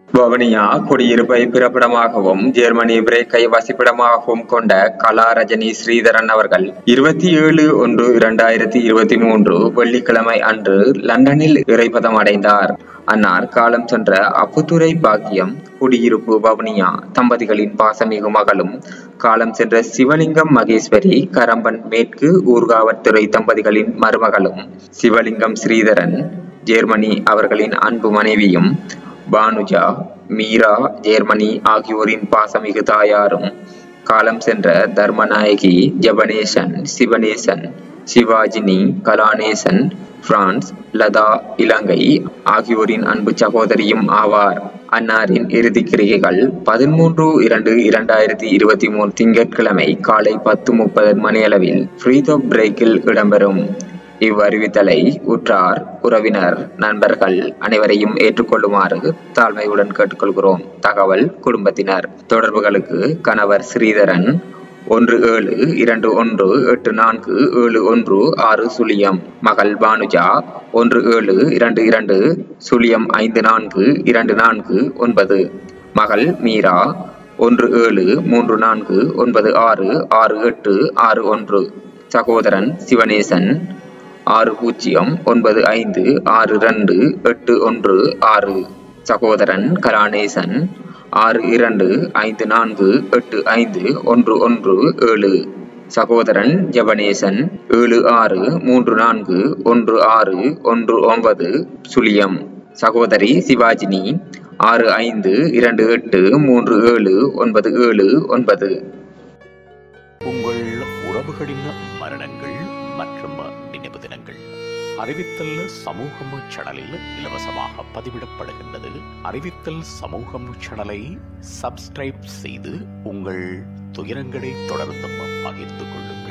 Vavuniya குடியிருப்பை பிறப்பிடமாகவும் Germany பிரேக்கை வசிப்பிடமாகவும் கொண்ட கலாரஜினி ஸ்ரீதரன் அவர்கள் இருபத்தி ஏழு ஒன்று இரண்டாயிரத்தி இருபத்தி மூன்று வெள்ளிக்கிழமை அன்று லண்டனில் இறைப்பதம் அடைந்தார் அன்னார் காலம் சென்ற அப்புத்துறை பாக்கியம் குடியிருப்பு வவுனியா தம்பதிகளின் பாசமிகு மகளும் காலம் சென்ற சிவலிங்கம் மகேஸ்வரி கரம்பன் மேற்கு ஊர்காவற்துறை தம்பதிகளின் மருமகளும் சிவலிங்கம் ஸ்ரீதரன் ஜெர்மனி அவர்களின் அன்பு மனைவியும் பானுஜா மீரா ஜெர்மனி ஆகியோரின் பாசமிகு தாயாரும் காலம் சென்ற தர்மநாயகி ஜெபனேசன் சிவனேசன் சிவாஜினி கலாநேசன் பிரான்ஸ் லதா இலங்கை ஆகியோரின் அன்பு சகோதரியும் ஆவார் அன்னாரின் இறுதி கிரிகைகள் பதிமூன்று இரண்டு இரண்டாயிரத்தி இருபத்தி மூணு திங்கட்கிழமை காலை பத்து முப்பது மணியளவில் ஃப்ரீதோ பிரேக்கில் இடம்பெறும் இவ்வறிவித்தலை உற்றார் உறவினர் நண்பர்கள் அனைவரையும் ஏற்றுக்கொள்ளுமாறு தாழ்மையுடன் கேட்டுக்கொள்கிறோம் தகவல் குடும்பத்தினர் தொடர்புகளுக்கு கணவர் ஸ்ரீதரன் ஒன்று ஏழு இரண்டு ஒன்று எட்டு நான்கு ஏழு ஒன்று ஆறு சுழியம் மகள் பானுஜா ஒன்று ஏழு இரண்டு இரண்டு சுழியம் ஐந்து நான்கு இரண்டு நான்கு ஒன்பது மகள் மீரா ஒன்று ஏழு மூன்று நான்கு ஒன்பது ஆறு ஆறு எட்டு ஆறு ஒன்று சகோதரன் சிவனேசன் ஆறு பூஜ்ஜியம் ஒன்பது ஐந்து ஆறு ரெண்டு எட்டு ஒன்று ஆறு சகோதரன் கலாநேசன் ஆறு இரண்டு ஐந்து நான்கு எட்டு ஐந்து ஒன்று ஒன்று ஏழு சகோதரன் ஜெபனேசன் ஏழு ஆறு மூன்று நான்கு ஒன்று ஆறு ஒன்று ஒன்பது சுழியம் சகோதரி சிவாஜினி ஆறு ஐந்து இரண்டு எட்டு மூன்று ஏழு ஒன்பது ஏழு ஒன்பது உங்கள் உறவுகளின் மரணங்கள் மற்றும் நினைவு தினங்கள் அறிவித்தல் சமூகம் சேனலில் இலவசமாக பதிவிடப்படுகின்றது அறிவித்தல் சமூகம் சேனலை சப்ஸ்கிரைப் செய்து உங்கள் துயரங்களை தொடர்ந்தும் பகிர்ந்து கொள்ளுங்கள்